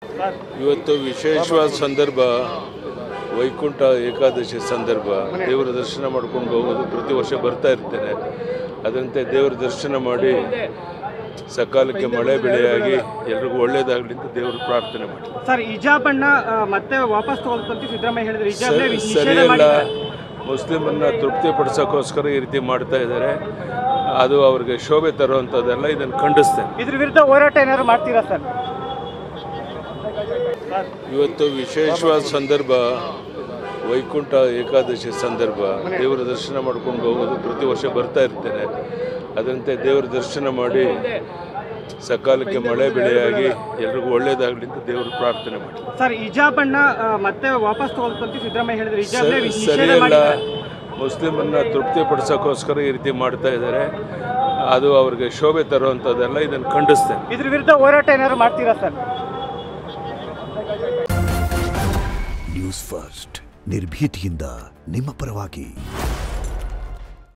ಇವತ್ತು ವಿಶೇಷವಾದ ಸಂದರ್ಭ ವೈಕುಂಠ ಏಕಾದಶಿ ಸಂದರ್ಭ ದೇವರ ದರ್ಶನ ಮಾಡ್ಕೊಂಡು ಹೋಗೋದು ಪ್ರತಿ ವರ್ಷ ಬರ್ತಾ ಇರ್ತೇನೆ ಅದರಂತೆ ದೇವರ ದರ್ಶನ ಮಾಡಿ ಸಕಾಲಕ್ಕೆ ಮಳೆ ಬೆಳೆಯಾಗಿ ಎಲ್ರಿಗೂ ಒಳ್ಳೇದಾಗಲಿ ಅಂತ ದೇವರು ಪ್ರಾರ್ಥನೆ ಮಾಡಿ ಸರ್ ಹಿಜಾಬನ್ನ ಆ, ಮತ್ತೆ ವಾಪಸ್ ತಗೊಳ್ತಂತ ಸಿದ್ದರಾಮಯ್ಯ ಹೇಳಿದ್ರು ಹಿಜಾಬ್ನೇ ಸರಿ- ನಿಷೇಧ ಸರಿಯಲ್ಲ ಮಾಡಿದ್ದಾರೆ ಮುಸ್ಲಿಮನ್ನ ತೃಪ್ತಿಪಡಿಸೋಕ್ಕೋಸ್ಕರ ಈ ರೀತಿ ಮಾಡ್ತಾ ಇದ್ದಾರೆ ಅದು ಅವ್ರಿಗೆ ಶೋಭೆ ತರುವಂಥದ್ದೆಲ್ಲ ಇದನ್ನು ಖಂಡಿಸ್ತೇನೆ ಇದ್ರ ವಿರುದ್ಧ ಹೋರಾಟ ಏನಾದ್ರು ಮಾಡ್ತೀರಾ ಸರ್ ಇವತ್ತು ವಿಶೇಷವಾದ ಸಂದರ್ಭ ವೈಕುಂಠ ಏಕಾದಶಿ ಸಂದರ್ಭ ದೇವರ ದರ್ಶನ ಮಾಡ್ಕೊಂಡು ಹೋಗೋದು ಪ್ರತಿ ವರ್ಷ ಬರ್ತಾ ಇರ್ತೇನೆ ಅದರಂತೆ ದೇವರ ದರ್ಶನ ಮಾಡಿ ಸಕಾಲಕ್ಕೆ ಮಳೆ ಬೆಳೆಯಾಗಿ ಎಲ್ರಿಗೂ ಒಳ್ಳೇದಾಗಲಿ ಅಂತ ದೇವರು ಪ್ರಾರ್ಥನೆ ಮಾಡಿ ಸರ್ ಹಿಜಾಬನ್ನ ಆ, ಮತ್ತೆ ವಾಪಸ್ ತಗೊಳ್ತಂತ ಸಿದ್ದರಾಮಯ್ಯ ಹೇಳಿದ್ರು ಹಿಜಾಬ್ನೇ ಸರಿ- ನಿಷೇಧ ಸರಿಯಲ್ಲ ಮಾಡಿದ್ದಾರೆ ಮುಸ್ಲಿಮನ್ನ ತೃಪ್ತಿಪಡಿಸೋಕ್ಕೋಸ್ಕರ ಈ ರೀತಿ ಮಾಡ್ತಾ ಇದ್ದಾರೆ ಅದು ಅವ್ರಿಗೆ ಶೋಭೆ ತರುವಂಥದ್ದೆಲ್ಲ ಇದನ್ನು ಖಂಡಿಸ್ತೇನೆ ಇದ್ರ ವಿರುದ್ಧ ಹೋರಾಟ ಏನಾದ್ರು ಮಾಡ್ತೀರಾ ಸರ್ ನ್ಯೂಸ್ ಫಸ್ಟ್ ನಿರ್ಭೀತಿಯಿಂದ ನಿಮ್ಮ ಪರವಾಗಿ